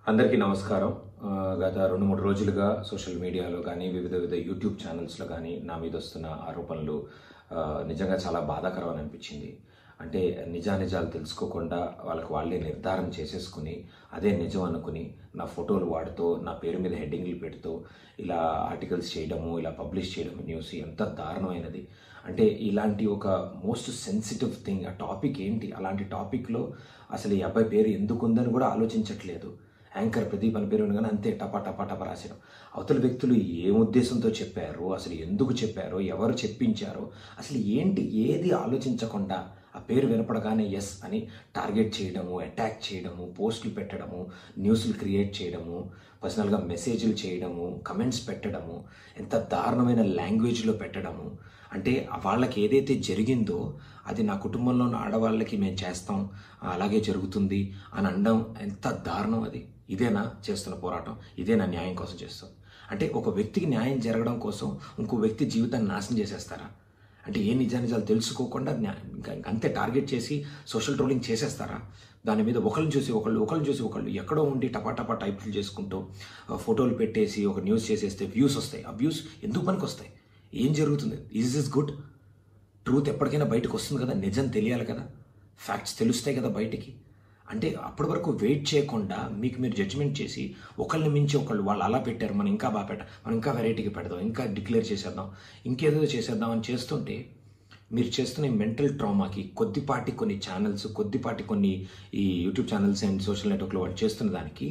అందరికీ నమస్కారం ఆ, గత రెండు మూడు రోజులుగా సోషల్ మీడియాలో కానీ వివిధ వివిధ యూట్యూబ్ ఛానల్స్లో కానీ నా మీద వస్తున్న ఆరోపణలు ఆ, నిజంగా చాలా బాధాకరం అని అనిపించింది అంటే నిజానిజాలు తెలుసుకోకుండా వాళ్ళకి వాళ్ళే నిర్ధారణ చేసేసుకుని అదే నిజం అనుకుని నా ఫోటోలు వాడుతూ నా పేరు మీద హెడ్డింగ్లు పెడుతూ ఇలా ఆర్టికల్స్ చేయడము ఇలా పబ్లిష్ చేయడం న్యూస్ ఎంత దారుణమైనది అంటే ఇలాంటి ఒక మోస్ట్ సెన్సిటివ్ థింగ్ ఆ టాపిక్ ఏంటి అలాంటి టాపిక్లో అసలు ఈ అబ్బాయి పేరు ఎందుకు ఉందని కూడా ఆలోచించట్లేదు యాంకర్ ప్రదీప్ అని పేరు ఉండగానే అంతే టపా టపా టపా రాసేయడం అవతల వ్యక్తులు ఏ ఉద్దేశంతో చెప్పారు అసలు ఎందుకు చెప్పారో ఎవరు చెప్పించారో అసలు ఏంటి ఏది ఆలోచించకుండా ఆ పేరు వినపడగానే ఎస్ అని టార్గెట్ చేయడము అటాక్ చేయడము పోస్టులు పెట్టడము న్యూస్లు క్రియేట్ చేయడము పర్సనల్గా మెసేజ్లు చేయడము కమెంట్స్ పెట్టడము ఎంత దారుణమైన లాంగ్వేజ్లో పెట్టడము అంటే వాళ్ళకి ఏదైతే జరిగిందో అది నా కుటుంబంలో ఉన్న ఆడవాళ్ళకి మేము చేస్తాం అలాగే జరుగుతుంది అని అనడం ఎంత దారుణం అది ఇదేనా చేస్తున్న పోరాటం ఇదేనా న్యాయం కోసం చేస్తాం అంటే ఒక వ్యక్తికి న్యాయం జరగడం కోసం ఇంకో వ్యక్తి జీవితాన్ని నాశనం చేసేస్తారా అంటే ఏ నిజానిజాలు తెలుసుకోకుండా న్యా- ఇంకా ఇంకా అంతే టార్గెట్ చేసి సోషల్ ట్రోలింగ్ చేసేస్తారా దాని మీద ఒకళ్ళని చూసి ఒకళ్ళు ఒకళ్ళని చూసి ఒకళ్ళు ఎక్కడో ఉండి టపా టపా టైప్లు చేసుకుంటూ ఆ, ఫోటోలు పెట్టేసి ఒక న్యూస్ చేసేస్తే వ్యూస్ వస్తాయి ఆ వ్యూస్ ఎందుకు పనికి వస్తాయి ఏం జరుగుతుంది ఈజ్ ఇస్ గుడ్ ట్రూత్ ఎప్పటికైనా బయటకు వస్తుంది కదా నిజం తెలియాలి కదా ఫ్యాక్ట్స్ తెలుస్తాయి కదా బయటికి అంటే అప్పటి వరకు వెయిట్ చేయకుండా మీకు మీరు జడ్జిమెంట్ చేసి ఒకళ్ళని మించి ఒకళ్ళు వాళ్ళు అలా పెట్టారు మనం ఇంకా బాగా పెట్ట మనం ఇంకా వెరైటీగా పెడదాం ఇంకా డిక్లేర్ చేసేద్దాం ఇంకేదో చేసేద్దాం అని చేస్తుంటే మీరు చేస్తున్న మెంటల్ ట్రామాకి కొద్దిపాటి కొన్ని ఛానల్స్ కొద్దిపాటి కొన్ని ఈ యూట్యూబ్ ఛానల్స్ అండ్ సోషల్ నెట్వర్క్లో వాళ్ళు చేస్తున్న దానికి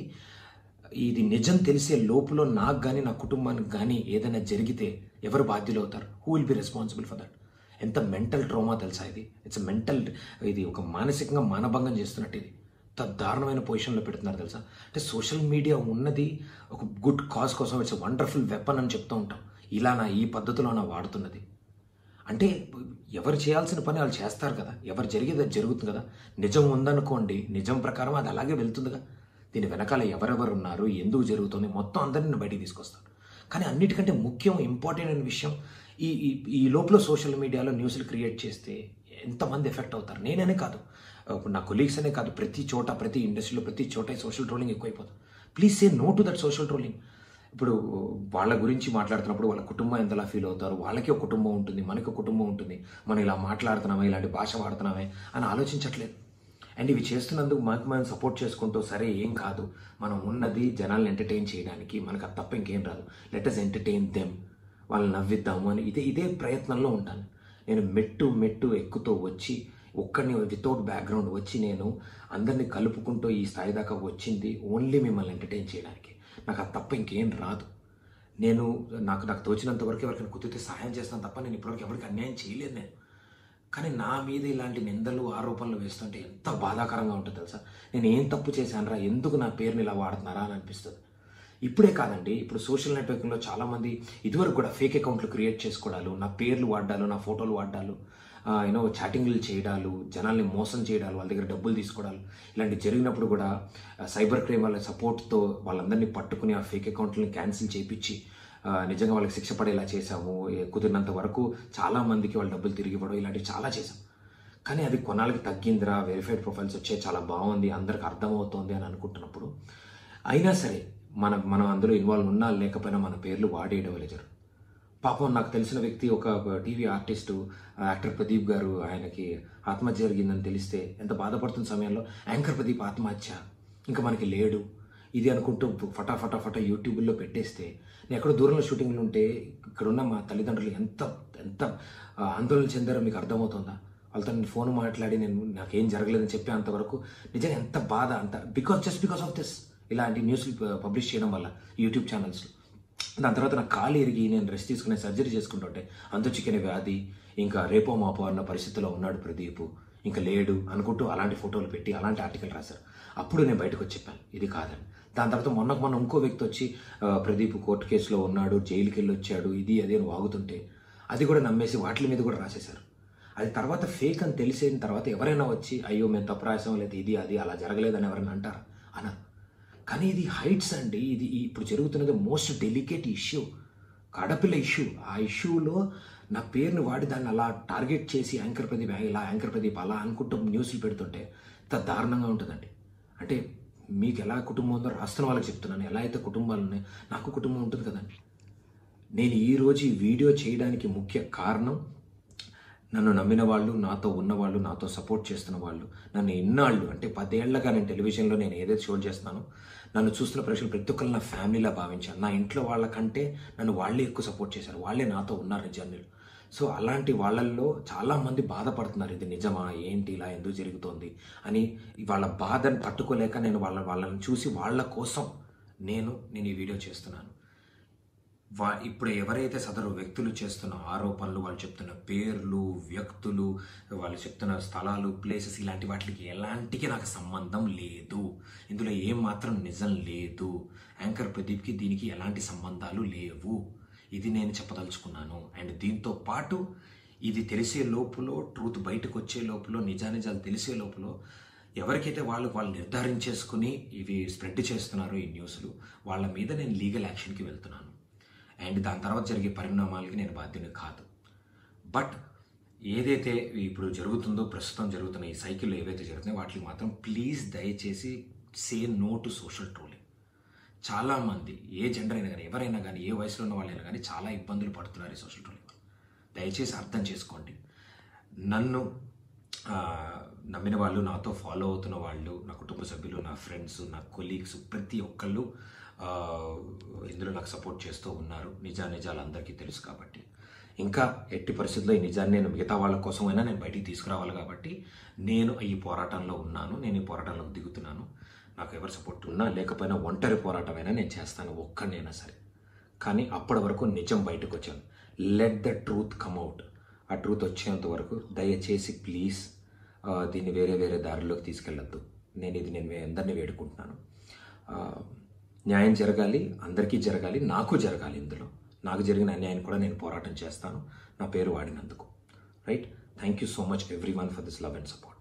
ఇది నిజం తెలిసే లోపల నాకు కానీ నా కుటుంబానికి కానీ ఏదైనా జరిగితే ఎవరు బాధ్యులు అవుతారు who will be responsible for that ఎంత మెంటల్ ట్రోమా తెలుసా ఇది ఇట్స్ మెంటల్ ఇది ఒక మానసికంగా మానభంగం చేస్తున్నట్టు ఇది ఎంత దారుణమైన పొజిషన్లో పెడుతున్నారు తెలుసా అంటే సోషల్ మీడియా ఉన్నది ఒక గుడ్ కాజ్ కోసం ఇట్స్ వండర్ఫుల్ వెపన్ అని చెప్తూ ఉంటాం ఇలానా ఈ పద్ధతిలోనా వాడుతున్నది అంటే ఎవరు చేయాల్సిన పని వాళ్ళు చేస్తారు కదా ఎవరు జరిగేది అది జరుగుతుంది కదా నిజం ఉందనుకోండి నిజం ప్రకారం అది అలాగే వెళ్తుందిగా దీని వెనకాల ఎవరెవరు ఉన్నారు ఎందుకు జరుగుతుంది మొత్తం అందరిని బయటికి తీసుకొస్తారు కానీ అన్నిటికంటే ముఖ్యం ఇంపార్టెంట్ అయిన విషయం ఈ ఈ ఈ లోపల సోషల్ మీడియాలో న్యూస్లు క్రియేట్ చేస్తే ఎంతమంది ఎఫెక్ట్ అవుతారు నేననే కాదు ఇప్పుడు నా కొలీగ్స్ అనే కాదు ప్రతి చోట ప్రతి ఇండస్ట్రీలో ప్రతి చోట ఈ సోషల్ ట్రోలింగ్ ఎక్కువైపోతుంది please say no to that social trolling ఇప్పుడు వాళ్ళ గురించి మాట్లాడుతున్నప్పుడు వాళ్ళ కుటుంబం ఎంతలా ఫీల్ అవుతారు వాళ్ళకి ఒక కుటుంబం ఉంటుంది మనకి ఒక కుటుంబం ఉంటుంది మనం ఇలా మాట్లాడుతున్నామే ఇలాంటి భాష వాడుతున్నామే అని ఆలోచించట్లేదు అండ్ ఇవి చేస్తున్నందుకు మనకు మనం సపోర్ట్ చేసుకుంటూ సరే ఏం కాదు మనం ఉన్నది జనాల్ని ఎంటర్టైన్ చేయడానికి మనకు అది తప్ప ఇంకేం రాదు లెట్ అస్ ఎంటర్టైన్ దెమ్ వాళ్ళని నవ్విద్దాము అని ఇదే ఇదే ప్రయత్నంలో ఉంటాను నేను మెట్టు మెట్టు ఎక్కుతూ వచ్చి ఒక్కడిని వితౌట్ బ్యాక్గ్రౌండ్ వచ్చి నేను అందరినీ కలుపుకుంటూ ఈ స్థాయి దాకా వచ్చింది ఓన్లీ మిమ్మల్ని ఎంటర్టైన్ చేయడానికి నాకు అది తప్ప ఇంకేం రాదు నేను నాకు నాకు తోచినంత వరకు ఎవరికైనా కుదిరితే సహాయం చేస్తాను తప్ప నేను ఇప్పటివరకు ఎవరికి అన్యాయం చేయలేదు నేను కానీ నా మీద ఇలాంటి నిందలు ఆరోపణలు వేస్తుంటే ఎంత బాధాకరంగా ఉంటుంది తెలుసా నేను ఏం తప్పు చేశానరా ఎందుకు నా పేరుని ఇలా వాడుతున్నారా అని అనిపిస్తుంది ఇప్పుడే కాదండి ఇప్పుడు సోషల్ నెట్వర్కింగ్లో చాలామంది ఇదివరకు కూడా ఫేక్ అకౌంట్లు క్రియేట్ చేసుకోవడాలు నా పేర్లు వాడ్డాలు నా ఫోటోలు వాడ్డాలు యూనో చాటింగ్లు చేయడాలు జనాల్ని మోసం చేయడాలు వాళ్ళ దగ్గర డబ్బులు తీసుకోవడాలు ఇలాంటి జరిగినప్పుడు కూడా సైబర్ క్రైమ్ వాళ్ళ సపోర్ట్తో వాళ్ళందరినీ పట్టుకుని ఆ ఫేక్ అకౌంట్లని క్యాన్సిల్ చేయించి ఆ, నిజంగా వాళ్ళకి శిక్ష పడేలా చేశాము ఏ- కుదిరినంత వరకు చాలా మందికి వాళ్ళ డబ్బులు తిరిగి ఇవ్వడం ఇలాంటివి చాలా చేశాం కానీ అది కొన్నాళ్ళకి తగ్గిందిరా వెరిఫైడ్ ప్రొఫైల్స్ వచ్చే చాలా బాగుంది అందరికి అర్థమవుతోంది అని అనుకుంటున్నప్పుడు అయినా సరే మన మనం అందులో ఇన్వాల్వ్ ఉన్నా లేకపోయినా మన పేర్లు వాడేయడం లేజరు పాపం నాకు తెలిసిన వ్యక్తి ఒక టీవీ ఆర్టిస్టు యాక్టర్ ప్రదీప్ గారు ఆయనకి ఆత్మహత్య జరిగిందని తెలిస్తే ఎంత బాధపడుతున్న సమయంలో యాంకర్ ప్రదీప్ ఆత్మహత్య ఇంకా మనకి లేడు ఇది అనుకుంటూ ఫటా ఫటా ఫటా యూట్యూబ్లో పెట్టేస్తే నేను ఎక్కడో దూరంలో షూటింగ్లు ఉంటే ఇక్కడున్న మా తల్లిదండ్రులు ఎంత ఎంత ఆ, ఆందోళన చెందారో మీకు అర్థమవుతుందా వాళ్ళతో నేను ఫోన్ మాట్లాడి నేను నాకేం జరగలేదని చెప్పే అంతవరకు నిజంగా ఎంత బాధ అంత because just because of this ఇలాంటి న్యూస్లు పబ్లిష్ చేయడం వల్ల యూట్యూబ్ ఛానల్స్లో దాని తర్వాత నాకు కాలు ఎరిగి నేను రెస్ట్ తీసుకునే సర్జరీ చేసుకుంటుంటే అంతు చికెన్ వ్యాధి ఇంకా రేపో మాపో అన్న పరిస్థితిలో ఉన్నాడు ప్రదీప్ ఇంకా లేడు అనుకుంటూ అలాంటి ఫోటోలు పెట్టి అలాంటి ఆర్టికల్ రాశారు అప్పుడు నేను బయటకు వచ్చి చెప్పాను ఇది కాదని దాని తర్వాత మొన్నకు మొన్న ఇంకో వ్యక్తి వచ్చి ఆ, ప్రదీప్ కోర్టు కేసులో ఉన్నాడు జైలుకి వెళ్ళి వచ్చాడు ఇది అది అని వాగుతుంటే అది కూడా నమ్మేసి వాటి మీద కూడా రాసేశారు అది తర్వాత ఫేక్ అని తెలిసిన తర్వాత ఎవరైనా వచ్చి అయ్యో మేము తప్పు రాసాం లేదా ఇది అది అలా జరగలేదని ఎవరైనా అంటారా అన్నారు కానీ ఇది హైట్స్ అండి ఇది ఈ- ఇప్పుడు జరుగుతున్నది మోస్ట్ డెలికేట్ ఇష్యూ కడపిల్ల ఇష్యూ ఆ ఇష్యూలో నా పేరుని వాడి దాన్ని అలా టార్గెట్ చేసి యాంకర్ ప్రదీప్ ఇలా యాంకర్ ప్రదీప్ అలా అనుకుంటూ న్యూస్లు పెడుతుంటే ఎంత దారుణంగా ఉంటుందండి అంటే మీకు ఎలా కుటుంబం ఉందో రాస్తున్న వాళ్ళకి చెప్తున్నాను ఎలా అయితే కుటుంబాలు ఉన్నాయో నాకు కుటుంబం ఉంటుంది కదండి నేను ఈరోజు ఈ వీడియో చేయడానికి ముఖ్య కారణం నన్ను నమ్మిన వాళ్ళు నాతో ఉన్నవాళ్ళు నాతో సపోర్ట్ చేస్తున్న వాళ్ళు నన్ను ఎన్నాళ్ళు అంటే పదేళ్లగా నేను టెలివిజన్లో నేను ఏదైతే షో చేస్తున్నానో నన్ను చూస్తున్న ప్రజలు ప్రతి ఒక్కరు నా ఫ్యామిలీలా భావించాను నా ఇంట్లో వాళ్ళకంటే నన్ను వాళ్ళే ఎక్కువ సపోర్ట్ చేశారు వాళ్ళే నాతో ఉన్నారు జర్నీలో సో అలాంటి వాళ్ళల్లో చాలామంది బాధపడుతున్నారు ఇది నిజమా ఏంటి ఇలా ఎందుకు జరుగుతోంది అని వాళ్ళ బాధను తట్టుకోలేక నేను వాళ్ళ వాళ్ళని చూసి వాళ్ళ కోసం నేను నేను ఈ వీడియో చేస్తున్నాను వా ఇప్పుడు ఎవరైతే సదరు వ్యక్తులు చేస్తున్న ఆరోపణలు వాళ్ళు చెప్తున్న పేర్లు వ్యక్తులు వాళ్ళు చెప్తున్న స్థలాలు ప్లేసెస్ ఇలాంటి వాటికి ఎలాంటికి నాకు సంబంధం లేదు ఇందులో ఏం మాత్రం నిజం లేదు యాంకర్ ప్రదీప్కి దీనికి ఎలాంటి సంబంధాలు లేవు ఇది నేను చెప్పదలుచుకున్నాను అండ్ దీంతో పాటు ఇది తెలిసే లోపల ట్రూత్ బయటకు వచ్చే లోపల నిజానిజాలు తెలిసే లోపల ఎవరికైతే వాళ్ళు వాళ్ళు నిర్ధారించేసుకుని ఇవి స్ప్రెడ్ చేస్తున్నారో ఈ న్యూస్లు వాళ్ళ మీద నేను లీగల్ యాక్షన్కి వెళ్తున్నాను అండ్ దాని తర్వాత జరిగే పరిణామాలకి నేను బాధ్యుని కాదు బట్ ఏదైతే ఇప్పుడు జరుగుతుందో ప్రస్తుతం జరుగుతున్న ఈ సైకిల్లో ఏవైతే జరుగుతున్నాయో వాటికి మాత్రం ప్లీజ్ దయచేసి say no to social trolling చాలామంది ఏ జెండర్ అయినా కానీ ఎవరైనా కానీ ఏ వయసులో ఉన్న వాళ్ళైనా కానీ చాలా ఇబ్బందులు పడుతున్నారు ఈ సోషల్ ట్రోలింగ్ వల్ల. దయచేసి అర్థం చేసుకోండి నన్ను ఆ, నమ్మిన వాళ్ళు నాతో ఫాలో అవుతున్న వాళ్ళు నా కుటుంబ సభ్యులు నా ఫ్రెండ్స్ నా కొలీగ్స్ ప్రతి ఒక్కళ్ళు ఆ, ఇందులో నాకు సపోర్ట్ చేస్తూ ఉన్నారు నిజా నిజాలు అందరికీ తెలుసు కాబట్టి ఇంకా ఎట్టి పరిస్థితుల్లో ఈ నిజాన్ని నేను మిగతా వాళ్ళ కోసమైనా నేను బయటికి తీసుకురావాలి కాబట్టి నేను ఈ పోరాటంలో ఉన్నాను నేను ఈ పోరాటంలోకి దిగుతున్నాను నాకు ఎవరు సపోర్ట్ ఉన్నా లేకపోయినా ఒంటరి పోరాటమైనా నేను చేస్తాను ఒక్కనైనా సరే కానీ అప్పటి వరకు నిజం బయటకు వచ్చాను let the truth come out ఆ ట్రూత్ వచ్చేంత వరకు దయచేసి ప్లీజ్ దీన్ని వేరే వేరే దారిలోకి తీసుకెళ్ళొద్దు నేను ఇది నేను వే- అందరినీ వేడుకుంటున్నాను ఆ, న్యాయం జరగాలి అందరికీ జరగాలి నాకు జరగాలి ఇందులో నాకు జరిగిన అన్యాయాన్ని కూడా నేను పోరాటం చేస్తాను నా పేరు వాడినందుకు right thank you so much everyone for this love and support